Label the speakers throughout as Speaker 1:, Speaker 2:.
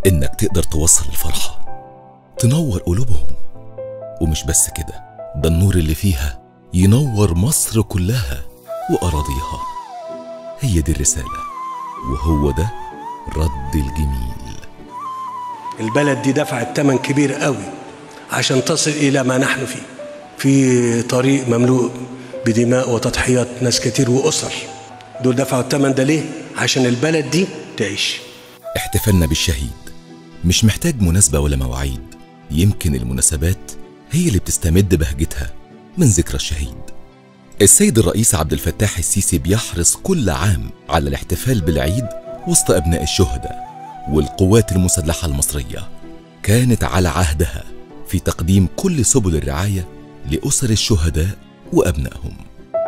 Speaker 1: إنك تقدر توصل الفرحة تنور قلوبهم ومش بس كده ده النور اللي فيها ينور مصر كلها وأراضيها هي دي الرسالة وهو ده رد الجميل
Speaker 2: البلد دي دفعت ثمن كبير قوي عشان تصل إلى ما نحن فيه في طريق مملوء بدماء وتضحيات ناس كتير وأسر دول دفعوا الثمن ده ليه؟ عشان البلد دي تعيش
Speaker 1: احتفالنا بالشهيد مش محتاج مناسبة ولا مواعيد يمكن المناسبات هي اللي بتستمد بهجتها من ذكرى الشهيد السيد الرئيس عبد الفتاح السيسي بيحرص كل عام على الاحتفال بالعيد وسط أبناء الشهداء والقوات المسلحة المصرية كانت على عهدها في تقديم كل سبل الرعاية لأسر الشهداء وأبنائهم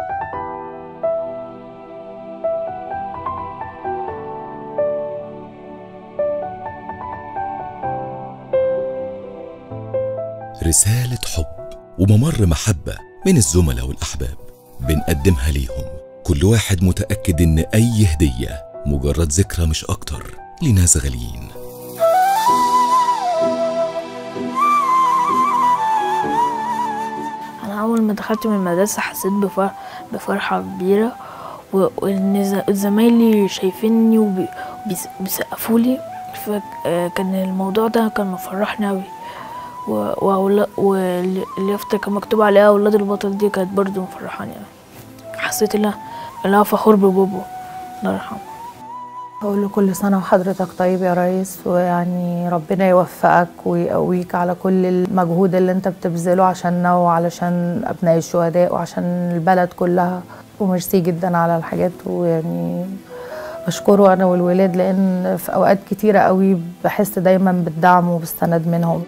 Speaker 1: رسالة حب وممر محبة من الزملاء والأحباب بنقدمها ليهم كل واحد متأكد إن أي هدية مجرد ذكرى مش أكتر لناس غاليين
Speaker 3: أنا أول ما دخلت من المدرسة حسيت بفرح بفرحة كبيرة و- وإن ز- زمايلي شايفيني وبيسقفوا لي فكان الموضوع ده كان مفرحني أوي و- وأولا- واليافطة كان مكتوب عليها أولاد البطل دي كانت برضو مفرحاني أوي حسيت إن أنا- إن أنا فخور ببابا الله يرحمه
Speaker 4: أقول له كل سنة وحضرتك طيب يا ريس ويعني ربنا يوفقك ويقويك على كل المجهود اللي انت بتبذله عشاننا وعلشان أبناء الشهداء وعشان البلد كلها وميرسي جدا على الحاجات ويعني أشكره أنا والولاد لأن في أوقات كتيرة قوي بحس دايما بالدعم وبالسند منهم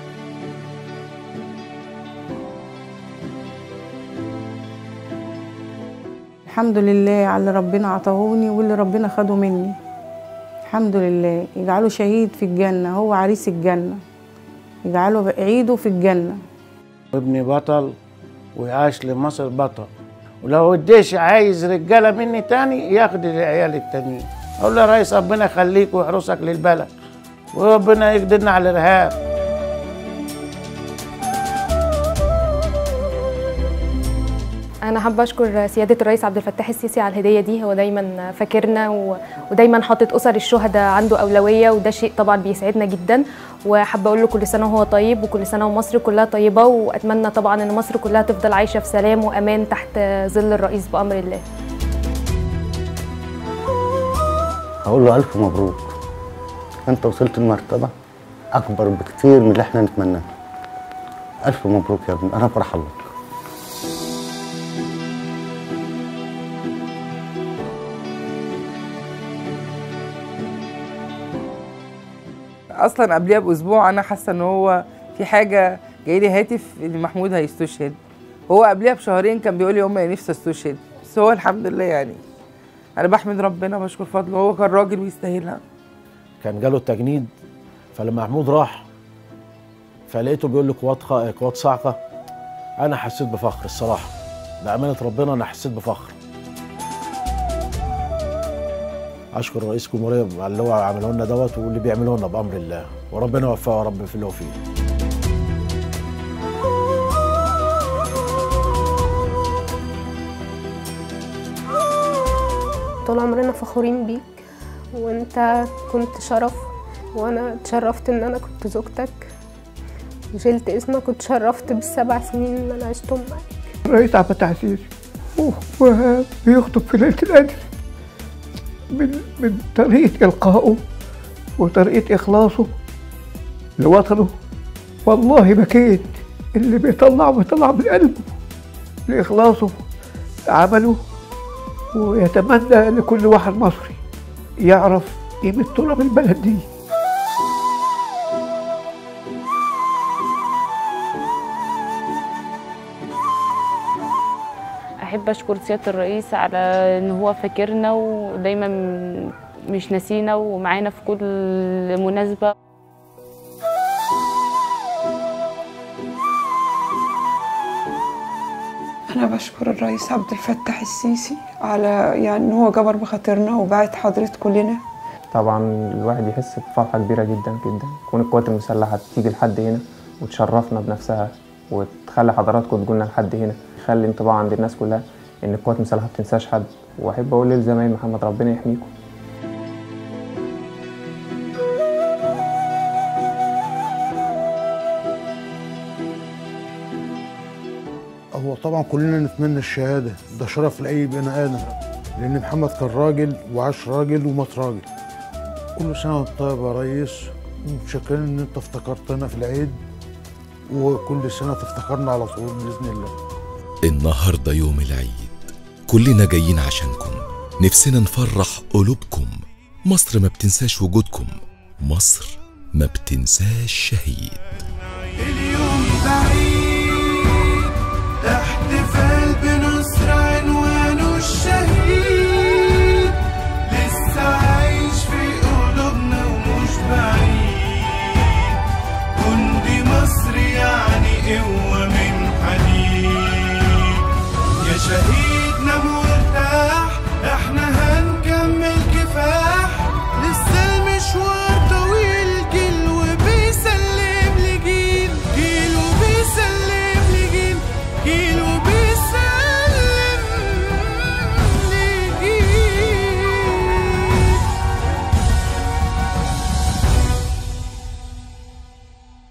Speaker 5: الحمد لله على اللي ربنا عطاهوني واللي ربنا خده مني الحمد لله يجعله شهيد في الجنة هو عريس الجنة يجعله عيده في الجنة
Speaker 6: ابني بطل ويعاش لمصر بطل ولو الجيش عايز رجاله مني تاني ياخد العيال التانيين اقول له يا ريس ربنا يخليك ويحرسك للبلد وربنا يقدرنا على الارهاب
Speaker 7: أنا حابة أشكر سيادة الرئيس عبد الفتاح السيسي على الهدية دي هو دايما فاكرنا و... ودايما حاطط أسر الشهداء عنده أولوية وده شيء طبعا بيسعدنا جدا وحابة أقول له كل سنة وهو طيب وكل سنة ومصر كلها طيبة وأتمنى طبعا إن مصر كلها تفضل عايشة في سلام وأمان تحت ظل الرئيس بأمر الله
Speaker 6: هقول له الف مبروك انت وصلت لمرتبه اكبر بكتير من اللي احنا نتمناه الف مبروك يا ابني انا فرحان لك
Speaker 8: اصلا قبلها باسبوع انا حاسه ان هو في حاجه جاي لي هاتف ان محمود هيستشهد هو قبلها بشهرين كان بيقول لي امي نفسي استشهد بس هو الحمد لله يعني انا بحمد ربنا بشكر فضله هو كان راجل ويستاهلها
Speaker 9: كان جاله التجنيد فلما محمود راح فلقيته بيقول لي قوات خ- قوات صاعقه انا حسيت بفخر الصراحه بامانه ربنا انا حسيت بفخر اشكر رئيس الجمهوريه على اللي هو عمله لنا دوت واللي بيعمله لنا بامر الله وربنا يوفقه يا رب في اللي هو فيه
Speaker 10: طول عمرنا فخورين بيك وانت كنت شرف وانا اتشرفت ان انا كنت زوجتك وشلت اسمك واتشرفت بالسبع سنين اللي انا عشتهم معاك
Speaker 11: الرئيس عبد الفتاح السيسي وبيخطب في ليله القدر من من طريقه القائه وطريقه اخلاصه لوطنه والله بكيت اللي بيطلع بيطلع من قلبه لاخلاصه عمله ويتمنى لكل واحد مصري يعرف قيمه تراب البلد دي
Speaker 12: احب اشكر سياده الرئيس على ان هو فاكرنا ودايما مش ناسينا ومعانا في كل مناسبه
Speaker 13: أنا بشكر الرئيس عبد الفتاح السيسي على يعني إن هو جبر بخاطرنا وبعت حضرتك كلنا
Speaker 14: طبعا الواحد يحس بفرحة كبيرة جدا جدا كون القوات المسلحة تيجي لحد هنا وتشرفنا بنفسها وتخلي حضراتكم تقولنا لحد هنا يخلي انطباع عند الناس كلها ان القوات المسلحة ما بتنساش حد واحب اقول للزمايل محمد ربنا يحميكم
Speaker 15: هو طبعا كلنا نتمنى الشهاده ده شرف لاي بني ادم لان محمد كان راجل وعاش راجل ومات راجل كل سنه وانت طيب يا ريس ومتشكرين ان انت افتكرتنا في العيد وكل سنه تفتكرنا على طول باذن الله
Speaker 1: النهارده يوم العيد كلنا جايين عشانكم نفسنا نفرح قلوبكم مصر ما بتنساش وجودكم مصر ما بتنساش شهيد
Speaker 16: اليوم بعيد احتفال بنصر عنوانه الشهيد لسه عايش في قلوبنا ومش بعيد جندي مصر يعني قوة من حديد يا شهيدنا